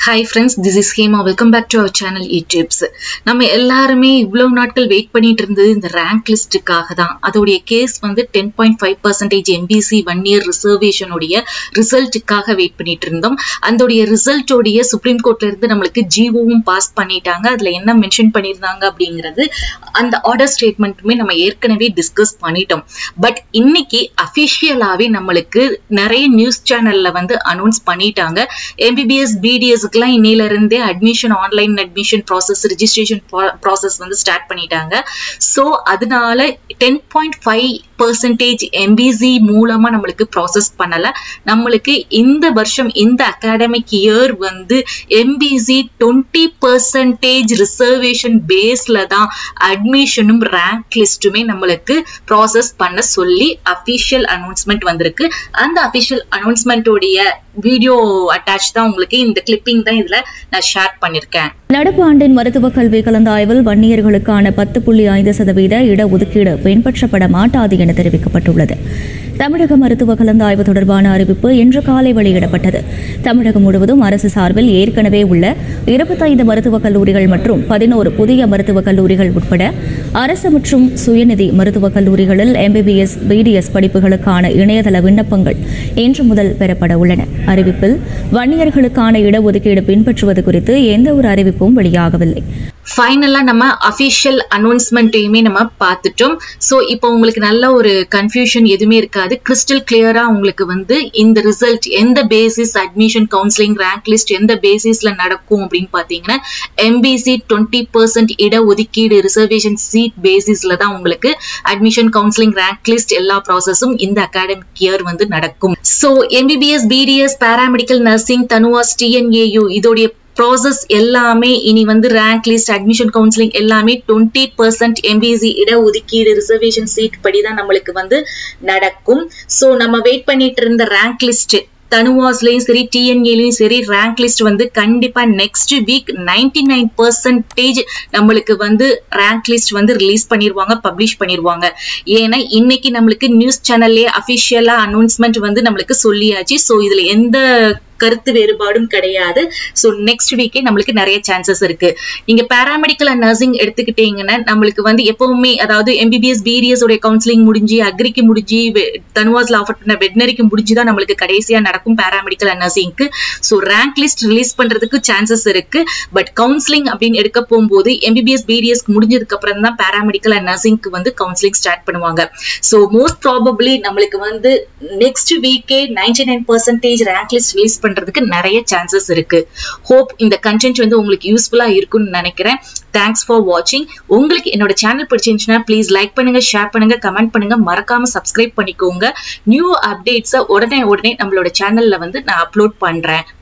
hi friends this is Hema welcome back to our channel இ tips நம்ம எல்லாருமே இவ்வளவு நாட்கள் வெயிட் பண்ணிட்டு இருந்தது இந்த ரேங்க் லிஸ்ட்டுக்காக தான் அதோடைய கேஸ் வந்து ten point five percentage MBC one year ரிசர்வேஷனுடைய ரிசல்ட்டுக்காக வெயிட் பண்ணிட்டு இருந்தோம் அதோடைய ரிசல்ட்டோடைய சுப்ரீம் கோர்ட்ல இருந்து நம்மளுக்கு ஜிஓவும் பாஸ் பண்ணிட்டாங்க அதுல என்ன மென்ஷன் பண்ணியிருந்தாங்க அப்படிங்கிறது அந்த ஆர்டர் ஸ்டேட்மெண்ட்டுமே நம்ம ஏற்கனவே டிஸ்கஸ் பண்ணிட்டோம் பட் இன்னைக்கு அஃபிஷியலாவே நம்மளுக்கு நிறைய நியூஸ் சேனல்ல வந்து அனௌன்ஸ் பண்ணிட்டாங்க எம்பிபிஎஸ் பிடிஎஸ்க்குலாம் இன்னையில இருந்தே admission online admission process registration process வந்து ஸ்டார்ட் பண்ணிட்டாங்க ஸோ அதனால ten point five percentage MBC மூலமா நம்மளுக்கு ப்ராசஸ் பண்ணல நம்மளுக்கு இந்த வருஷம் இந்த அகாடமிக் இயர் வந்து எம்பிசி டுவெண்ட்டி பர்சன்டேஜ் ரிசர்வேஷன் பேஸ்ல தான் அட்மிஷனும் ரேங்க் லிஸ்ட்டுமே நம்மளுக்கு ப்ராசஸ் பண்ண சொல்லி அஃபிஷியல் அனௌன்ஸ்மெண்ட் வந்திருக்கு அந்த அஃபிஷியல் அனௌன்ஸ்மெண்ட்டோடைய வீடியோ அட்டாச் தான் உங்களுக்கு இந்த கிளிப்பிங் தான் இதுல நான் ஷேர் பண்ணிருக்கேன் நடப்பு ஆண்டின் மருத்துவ கல்வி கலந்தாய்வில் வன்னியர்களுக்கான பத்து புள்ளி ஐந்து சதவீத இடஒதுக்கீடு பின்பற்றப்பட மாட்டாது என தெரிவிக்கப்பட்டுள்ளது தமிழக மருத்துவ கலந்தாய்வு தொடர்பான அறிவிப்பு இன்று காலை வெளியிடப்பட்டது தமிழகம் முழுவதும் அரசு சார்பில் ஏற்கனவே உள்ள இருபத்தைந்து மருத்துவக் கல்லூரிகள் மற்றும் பதினோரு புதிய மருத்துவக் கல்லூரிகள் உட்பட அரசு மற்றும் சுயநிதி மருத்துவக் கல்லூரிகளில் எம்பிபிஎஸ் பிடிஎஸ் படிப்புகளுக்கான இணையதள விண்ணப்பங்கள் இன்று முதல் பெறப்பட உள்ளன அறிவிப்பில் வன்னியர்களுக்கான இடஒதுக்கீடு பின்பற்றுவது குறித்து எந்த ஒரு அறிவிப்பும் வெளியாகவில்லை ஃபைனலா நம்ம அஃபிஷியல் அனௌன்ஸ்மெண்ட்டையுமே நம்ம பார்த்துட்டோம் ஸோ இப்போ உங்களுக்கு நல்ல ஒரு கன்ஃபியூஷன் எதுவுமே இருக்காது கிறிஸ்டல் கிளியரா உங்களுக்கு வந்து இந்த ரிசல்ட் எந்த basis admission counselling rank list எந்த பேசிஸ்ல நடக்கும் அப்படின்னு பார்த்தீங்கன்னா எம்பிசி டுவெண்ட்டி பர்சன்ட் இட ஒதுக்கீடு ரிசர்வேஷன் சீட் பேசிஸ்ல தான் உங்களுக்கு அட்மிஷன் கவுன்சிலிங் ரேங்க் லிஸ்ட் எல்லா ப்ராசஸும் இந்த அகாடமிக் இயர் வந்து நடக்கும் so MBBS BDS paramedical nursing TANUVAS TNAU இதோடைய ப்ராசஸ் எல்லாமே இனி வந்து ரேங்க் லிஸ்ட் அட்மிஷன் கவுன்சிலிங் எல்லாமே டுவெண்ட்டி பர்சன்ட் எம்பிசி இட ஒதுக்கீடு ரிசர்வேஷன் சீட் படி தான் நம்மளுக்கு வந்து நடக்கும் ஸோ நம்ம வெயிட் பண்ணிட்டு இருந்த ரேங்க் லிஸ்ட் தனுவாஸ்லயும் சரி டிஎன்ஏலையும் சரி ரேங்க் லிஸ்ட் வந்து கண்டிப்பா next week ninety nine percentage நம்மளுக்கு வந்து ரேங்க் லிஸ்ட் வந்து ரிலீஸ் பண்ணிருவாங்க பப்ளிஷ் பண்ணிருவாங்க ஏன்னா இன்னைக்கு நம்மளுக்கு நியூஸ் சேனல்லே அபிஷியலா அனௌன்ஸ்மெண்ட் வந்து நம்மளுக்கு சொல்லியாச்சு ஸோ இதுல எந்த கருத்து வேறுபாடும் கிடையாது ஸோ நெக்ஸ்ட் வீக்கே நம்மளுக்கு நிறைய சான்சஸ் இருக்கு நீங்க பேராமெடிக்கல் அண்ட் நர்சிங் எடுத்துக்கிட்டீங்கன்னா நம்மளுக்கு வந்து எப்பவுமே அதாவது எம்பிபிஎஸ் பிடிஎஸ் உடைய கவுன்சிலிங் முடிஞ்சு அக்ரிக்கு முடிஞ்சு தனுவாஸ்ல ஆஃபர் பண்ண வெட்னரிக்கு முடிஞ்சு தான் நம்மளுக்கு கடைசியா நடக்கும் பேராமெடிக்கல் அண்ட் நர்சிங்க்கு ஸோ ரேங்க் லிஸ்ட் ரிலீஸ் பண்றதுக்கு சான்சஸ் இருக்கு பட் கவுன்சிலிங் அப்படின்னு எடுக்க போகும்போது எம்பிபிஎஸ் பிடிஎஸ் முடிஞ்சதுக்கு அப்புறம் தான் பேராமெடிக்கல் அண்ட் நர்சிங்க்கு வந்து கவுன்சிலிங் ஸ்டார்ட் பண்ணுவாங்க ஸோ மோஸ்ட் ப்ராபப்ளி நம்மளுக்கு வந்து நெக்ஸ்ட் வீக்கே ninety nine percentage rank list release பண்றதுக்கு நிறைய சான்சஸ் இருக்கு ஹோப் இந்த கண்டென்ட் வந்து உங்களுக்கு யூஸ்ஃபுல்லா இருக்கும்னு நினைக்கிறேன் தேங்க்ஸ் ஃபார் வாட்சிங் உங்களுக்கு என்னோட சேனல் பிடிச்சிருந்துச்சுன்னா ப்ளீஸ் லைக் பண்ணுங்க ஷேர் பண்ணுங்க கமெண்ட் பண்ணுங்க மறக்காம சப்ஸ்கிரைப் பண்ணிக்கோங்க நியூ அப்டேட்ஸை உடனே உடனே நம்மளோட சேனல்ல வந்து நான் அப்லோட் பண்றேன்